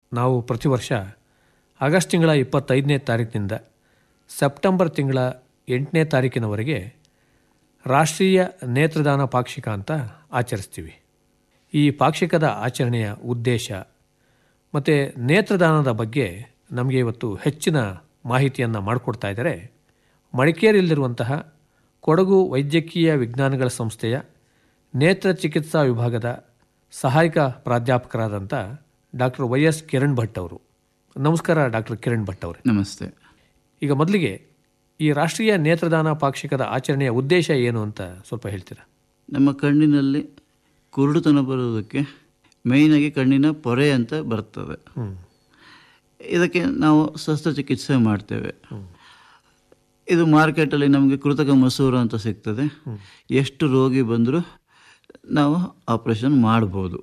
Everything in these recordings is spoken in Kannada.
ನಾವು ಪ್ರತಿ ವರ್ಷ ಆಗಸ್ಟ್ ತಿಂಗಳ ಇಪ್ಪತ್ತೈದನೇ ತಾರೀಕಿನಿಂದ ಸೆಪ್ಟೆಂಬರ್ ತಿಂಗಳ ಎಂಟನೇ ತಾರೀಕಿನವರೆಗೆ ರಾಷ್ಟ್ರೀಯ ನೇತ್ರದಾನ ಪಾಕ್ಷಿಕ ಅಂತ ಆಚರಿಸ್ತೀವಿ ಈ ಪಾಕ್ಷಿಕದ ಆಚರಣೆಯ ಉದ್ದೇಶ ಮತ್ತು ನೇತ್ರದಾನದ ಬಗ್ಗೆ ನಮಗೆ ಇವತ್ತು ಹೆಚ್ಚಿನ ಮಾಹಿತಿಯನ್ನು ಮಾಡಿಕೊಡ್ತಾ ಇದ್ದಾರೆ ಮಡಿಕೇರಿಯಲ್ಲಿರುವಂತಹ ಕೊಡಗು ವೈದ್ಯಕೀಯ ವಿಜ್ಞಾನಗಳ ಸಂಸ್ಥೆಯ ನೇತ್ರ ಚಿಕಿತ್ಸಾ ವಿಭಾಗದ ಸಹಾಯಕ ಪ್ರಾಧ್ಯಾಪಕರಾದಂಥ doctor Y S Kiran Bhat ಅವರು ನಮಸ್ಕಾರ ಡಾಕ್ಟರ್ ಕಿರಣ್ ಭಟ್ ಅವರೇ ನಮಸ್ತೆ ಈಗ ಮೊದಲಿಗೆ ಈ ರಾಷ್ಟ್ರೀಯ ನೇತ್ರದಾನ ಪಾಕ್ಷಿಕದ ಆಚರಣೆಯ ಉದ್ದೇಶ ಏನು ಅಂತ ಸ್ವಲ್ಪ ಹೇಳ್ತೀರಾ ನಮ್ಮ ಕಣ್ಣಿನಲ್ಲಿ ಕುರುಡುತನ ಬರುವುದಕ್ಕೆ ಮೇಯ್ನಾಗಿ ಕಣ್ಣಿನ ಪೊರೆ ಅಂತ ಬರ್ತದೆ ಇದಕ್ಕೆ ನಾವು ಶಸ್ತ್ರಚಿಕಿತ್ಸೆ ಮಾಡ್ತೇವೆ ಇದು ಮಾರ್ಕೆಟಲ್ಲಿ ನಮಗೆ ಕೃತಕ ಮಸೂರ ಅಂತ ಸಿಗ್ತದೆ ಎಷ್ಟು ರೋಗಿ ಬಂದರೂ ನಾವು ಆಪ್ರೇಷನ್ ಮಾಡ್ಬೋದು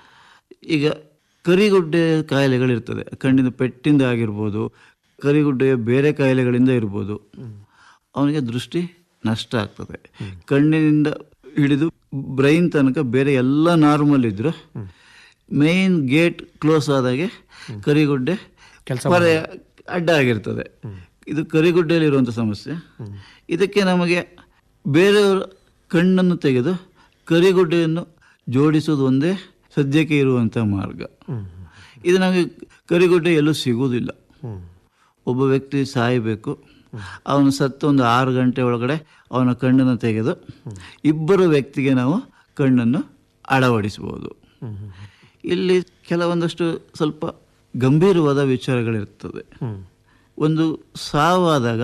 ಈಗ ಕರಿಗುಡ್ಡೆ ಕಾಯಿಲೆಗಳಿರ್ತದೆ ಕಣ್ಣಿನ ಪೆಟ್ಟಿಂದ ಆಗಿರ್ಬೋದು ಕರಿಗುಡ್ಡೆಯ ಬೇರೆ ಕಾಯಿಲೆಗಳಿಂದ ಇರ್ಬೋದು ಅವನಿಗೆ ದೃಷ್ಟಿ ನಷ್ಟ ಆಗ್ತದೆ ಕಣ್ಣಿನಿಂದ ಹಿಡಿದು ಬ್ರೈನ್ ತನಕ ಬೇರೆ ಎಲ್ಲ ನಾರ್ಮಲ್ ಇದ್ರು ಮೇನ್ ಗೇಟ್ ಕ್ಲೋಸ್ ಆದಾಗೆ ಕರಿಗುಡ್ಡೆ ಪರೆ ಅಡ್ಡ ಆಗಿರ್ತದೆ ಇದು ಕರಿಗುಡ್ಡೆಯಲ್ಲಿರುವಂಥ ಸಮಸ್ಯೆ ಇದಕ್ಕೆ ನಮಗೆ ಬೇರೆಯವರ ಕಣ್ಣನ್ನು ತೆಗೆದು ಕರಿಗುಡ್ಡೆಯನ್ನು ಜೋಡಿಸೋದು ಒಂದೇ ಸದ್ಯಕ್ಕೆ ಇರುವಂಥ ಮಾರ್ಗ ಇದು ನಮಗೆ ಕರಿಗುಡ್ಡೆ ಎಲ್ಲೂ ಸಿಗುವುದಿಲ್ಲ ಒಬ್ಬ ವ್ಯಕ್ತಿ ಸಾಯಬೇಕು ಅವನು ಸತ್ತು ಒಂದು ಆರು ಗಂಟೆ ಒಳಗಡೆ ಅವನ ಕಣ್ಣನ್ನು ತೆಗೆದು ಇಬ್ಬರು ವ್ಯಕ್ತಿಗೆ ನಾವು ಕಣ್ಣನ್ನು ಅಳವಡಿಸ್ಬೋದು ಇಲ್ಲಿ ಕೆಲವೊಂದಷ್ಟು ಸ್ವಲ್ಪ ಗಂಭೀರವಾದ ವಿಚಾರಗಳಿರ್ತದೆ ಒಂದು ಸಾವಾದಾಗ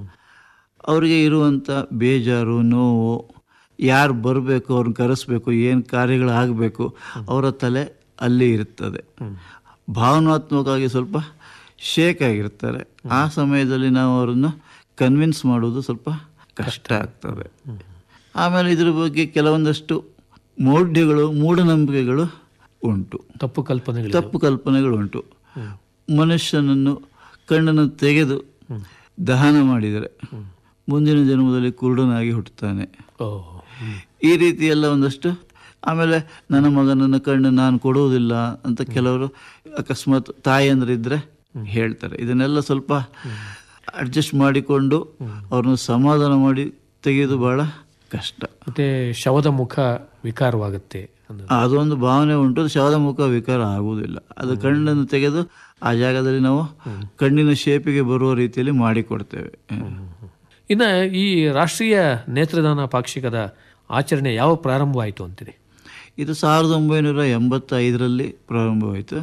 ಅವರಿಗೆ ಇರುವಂಥ ಬೇಜಾರು ನೋವು ಯಾರು ಬರಬೇಕು ಅವ್ರನ್ನ ಕರೆಸ್ಬೇಕು ಏನು ಕಾರ್ಯಗಳಾಗಬೇಕು ಅವರ ತಲೆ ಅಲ್ಲಿ ಇರ್ತದೆ ಭಾವನಾತ್ಮಕವಾಗಿ ಸ್ವಲ್ಪ ಶೇಕ್ ಆಗಿರ್ತಾರೆ ಆ ಸಮಯದಲ್ಲಿ ನಾವು ಅವರನ್ನು ಕನ್ವಿನ್ಸ್ ಮಾಡೋದು ಸ್ವಲ್ಪ ಕಷ್ಟ ಆಗ್ತದೆ ಆಮೇಲೆ ಇದ್ರ ಬಗ್ಗೆ ಕೆಲವೊಂದಷ್ಟು ಮೌಢ್ಯಗಳು ಮೂಢನಂಬಿಕೆಗಳು ಉಂಟು ತಪ್ಪು ಕಲ್ಪನೆಗಳು ತಪ್ಪು ಕಲ್ಪನೆಗಳು ಉಂಟು ಮನುಷ್ಯನನ್ನು ಕಣ್ಣನ್ನು ತೆಗೆದು ದಹನ ಮಾಡಿದರೆ ಮುಂದಿನ ಜನ್ಮದಲ್ಲಿ ಕುರುಡನಾಗಿ ಹುಟ್ಟುತ್ತಾನೆ ಓ ಈ ರೀತಿ ಎಲ್ಲ ಒಂದಷ್ಟು ಆಮೇಲೆ ನನ್ನ ಮಗನನ್ನು ಕಣ್ಣು ನಾನು ಕೊಡುವುದಿಲ್ಲ ಅಂತ ಕೆಲವರು ಅಕಸ್ಮಾತ್ ತಾಯಂದ್ರಿದ್ರೆ ಹೇಳ್ತಾರೆ ಇದನ್ನೆಲ್ಲ ಸ್ವಲ್ಪ ಅಡ್ಜಸ್ಟ್ ಮಾಡಿಕೊಂಡು ಅವ್ರನ್ನ ಸಮಾಧಾನ ಮಾಡಿ ತೆಗೆಯೋದು ಬಹಳ ಕಷ್ಟ ಮತ್ತೆ ಶವದ ಮುಖ ವಿಕಾರವಾಗುತ್ತೆ ಅನ್ನೋದು ಅದೊಂದು ಭಾವನೆ ಉಂಟು ಶವದ ಮುಖ ವಿಕಾರ ಆಗುವುದಿಲ್ಲ ಅದು ಕಣ್ಣನ್ನು ತೆಗೆದು ಆ ಜಾಗದಲ್ಲಿ ನಾವು ಕಣ್ಣಿನ ಶೇಪಿಗೆ ಬರುವ ರೀತಿಯಲ್ಲಿ ಮಾಡಿಕೊಡ್ತೇವೆ ಇನ್ನು ಈ ರಾಷ್ಟ್ರೀಯ ನೇತ್ರದಾನ ಪಾಕ್ಷಿಕದ ಆಚರಣೆ ಯಾವ ಪ್ರಾರಂಭವಾಯಿತು ಅಂತೀರಿ ಇದು ಸಾವಿರದ ಒಂಬೈನೂರ ಎಂಬತ್ತೈದರಲ್ಲಿ ಪ್ರಾರಂಭವಾಯಿತು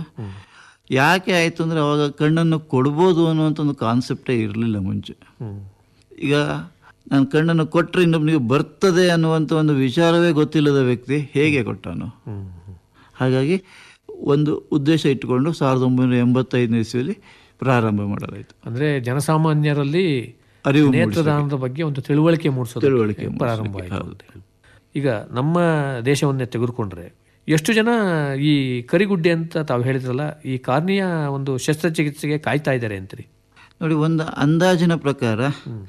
ಯಾಕೆ ಆಯಿತು ಅಂದರೆ ಅವಾಗ ಕಣ್ಣನ್ನು ಕೊಡ್ಬೋದು ಅನ್ನುವಂಥ ಒಂದು ಕಾನ್ಸೆಪ್ಟೇ ಇರಲಿಲ್ಲ ಮುಂಚೆ ಈಗ ನಾನು ಕಣ್ಣನ್ನು ಕೊಟ್ಟರೆ ಇನ್ನೊಬ್ಬನಿಗೆ ಬರ್ತದೆ ಅನ್ನುವಂಥ ಒಂದು ವಿಚಾರವೇ ಗೊತ್ತಿಲ್ಲದ ವ್ಯಕ್ತಿ ಹೇಗೆ ಕೊಟ್ಟನು ಹಾಗಾಗಿ ಒಂದು ಉದ್ದೇಶ ಇಟ್ಟುಕೊಂಡು ಸಾವಿರದ ಒಂಬೈನೂರ ಎಂಬತ್ತೈದನೇ ಇಸ್ವಿಯಲ್ಲಿ ಪ್ರಾರಂಭ ಮಾಡಲಾಯಿತು ಅಂದ್ರೆ ಜನಸಾಮಾನ್ಯರಲ್ಲಿ ಅರಿವು ನೇತ್ರದಾನದ ಬಗ್ಗೆ ಒಂದು ತಿಳುವಳಿಕೆ ಮೂಡಿಸೋದು ತಿಳುವಳಿಕೆ ಪ್ರಾರಂಭ ಆಯಿತು ಅಂತ ಹೇಳಿ ಈಗ ನಮ್ಮ ದೇಶವನ್ನೇ ತೆಗೆದುಕೊಂಡ್ರೆ ಎಷ್ಟು ಜನ ಈ ಕರಿಗುಡ್ಡೆ ಅಂತ ತಾವು ಹೇಳಿದ್ರಲ್ಲ ಈ ಕಾರ್ನಿಯ ಒಂದು ಶಸ್ತ್ರಚಿಕಿತ್ಸೆಗೆ ಕಾಯ್ತಾ ಇದ್ದಾರೆ ಅಂತೀರಿ ನೋಡಿ ಒಂದು ಅಂದಾಜಿನ ಪ್ರಕಾರ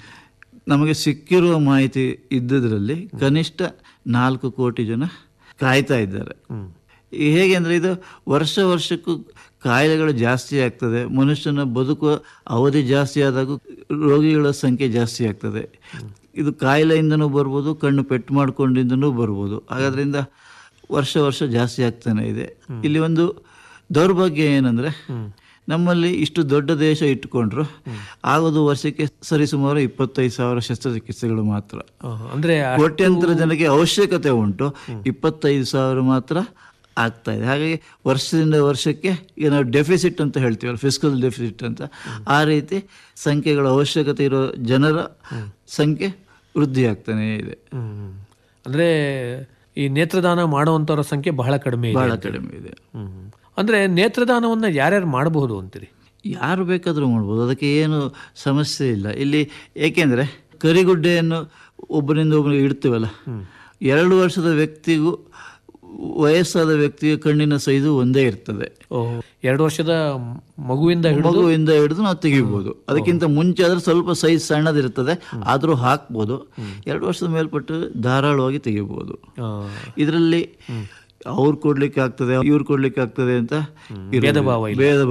ನಮಗೆ ಸಿಕ್ಕಿರುವ ಮಾಹಿತಿ ಇದ್ದದ್ರಲ್ಲಿ ಕನಿಷ್ಠ ನಾಲ್ಕು ಕೋಟಿ ಜನ ಕಾಯ್ತಾ ಇದ್ದಾರೆ ಈ ಹೇಗೆ ಅಂದರೆ ಇದು ವರ್ಷ ವರ್ಷಕ್ಕೂ ಕಾಯಿಲೆಗಳು ಜಾಸ್ತಿ ಆಗ್ತದೆ ಮನುಷ್ಯನ ಬದುಕುವ ಅವಧಿ ಜಾಸ್ತಿ ಆದಾಗ ರೋಗಿಗಳ ಸಂಖ್ಯೆ ಜಾಸ್ತಿ ಆಗ್ತದೆ ಇದು ಕಾಯಿಲೆಯಿಂದನೂ ಬರ್ಬೋದು ಕಣ್ಣು ಪೆಟ್ಟು ಮಾಡ್ಕೊಂಡಿಂದನೂ ಬರ್ಬೋದು ಹಾಗಾದ್ರಿಂದ ವರ್ಷ ವರ್ಷ ಜಾಸ್ತಿ ಆಗ್ತಾನೆ ಇದೆ ಇಲ್ಲಿ ಒಂದು ದೌರ್ಭಾಗ್ಯ ಏನಂದರೆ ನಮ್ಮಲ್ಲಿ ಇಷ್ಟು ದೊಡ್ಡ ದೇಶ ಇಟ್ಟುಕೊಂಡ್ರು ಆಗೋದು ವರ್ಷಕ್ಕೆ ಸರಿಸುಮಾರು ಇಪ್ಪತ್ತೈದು ಸಾವಿರ ಶಸ್ತ್ರಚಿಕಿತ್ಸೆಗಳು ಮಾತ್ರ ಆಹ್, ಅಂದ್ರೆ ಆ- ಕೋಟ್ಯಾಂತರ ಜನಕ್ಕೆ ಅವಶ್ಯಕತೆ ಉಂಟು ಇಪ್ಪತ್ತೈದು ಸಾವಿರ ಮಾತ್ರ ಆಗ್ತಾ ಇದೆ ಹಾಗಾಗಿ ವರ್ಷದಿಂದ ವರ್ಷಕ್ಕೆ ಈಗ ನಾವು ಡೆಫಿಸಿಟ್ ಅಂತ ಹೇಳ್ತೀವಲ್ಲ ಫಿಸಿಕಲ್ ಡೆಫಿಸಿಟ್ ಅಂತ ಆ ರೀತಿ ಸಂಖ್ಯೆಗಳ ಅವಶ್ಯಕತೆ ಇರೋ ಜನರ ಸಂಖ್ಯೆ ವೃದ್ಧಿ ಆಗ್ತಾನೇ ಇದೆ ಹ್ಮ್. ಅಂದ್ರೆ ಈ ನೇತ್ರದಾನ ಮಾಡುವಂತವರ ಸಂಖ್ಯೆ ಬಹಳ ಕಡಿಮೆ ಇದೆ ಬಹಳ ಕಡಿಮೆ ಇದೆ ಹ್ಮ್. ಅಂದ್ರೆ ನೇತ್ರದಾನವನ್ನ ಯಾರ್ಯಾರು ಮಾಡಬಹುದು ಅಂತೀರಿ ಯಾರು ಬೇಕಾದರೂ ಮಾಡ್ಬೋದು ಅದಕ್ಕೆ ಏನು ಸಮಸ್ಯೆ ಇಲ್ಲ ಇಲ್ಲಿ ಏಕೆಂದರೆ ಕರಿಗುಡ್ಡೆಯನ್ನು ಒಬ್ಬರಿಂದ ಒಬ್ಬನಿಗೆ ಇಡ್ತೀವಲ್ಲ ಎರಡು ವರ್ಷದ ವ್ಯಕ್ತಿಗೂ ವಯಸ್ಸಾದ ವ್ಯಕ್ತಿಯ ಕಣ್ಣಿನ ಸೈಜು ಒಂದೇ ಇರ್ತದೆ ಓಹ್, ಎರಡು ವರ್ಷದ ಮಗುವಿಂದ ಹಿಡಿದು ಮಗುವಿಂದ ಹಿಡಿದು ನಾವು ತೆಗಿಬೋದು ಅದಕ್ಕಿಂತ ಮುಂಚೆ ಆದ್ರೆ ಸ್ವಲ್ಪ ಸೈಜ್ ಸಣ್ಣದಿರ್ತದೆ ಆದರೂ ಹಾಕ್ಬೋದು ಎರಡು ವರ್ಷದ ಮೇಲ್ಪಟ್ಟು ಧಾರಾಳವಾಗಿ ತೆಗಿಬೋದು ಆಹ್, ಇದರಲ್ಲಿ ಅವ್ರು ಕೊಡ್ಲಿಕ್ಕೆ ಆಗ್ತದೆ ಇವ್ರು ಕೊಡ್ಲಿಕ್ಕೆ ಆಗ್ತದೆ ಅಂತ ಇರೋದಿಲ್ಲ. ಭೇದ ಭಾವ ಇಲ್ಲ. ಭೇದ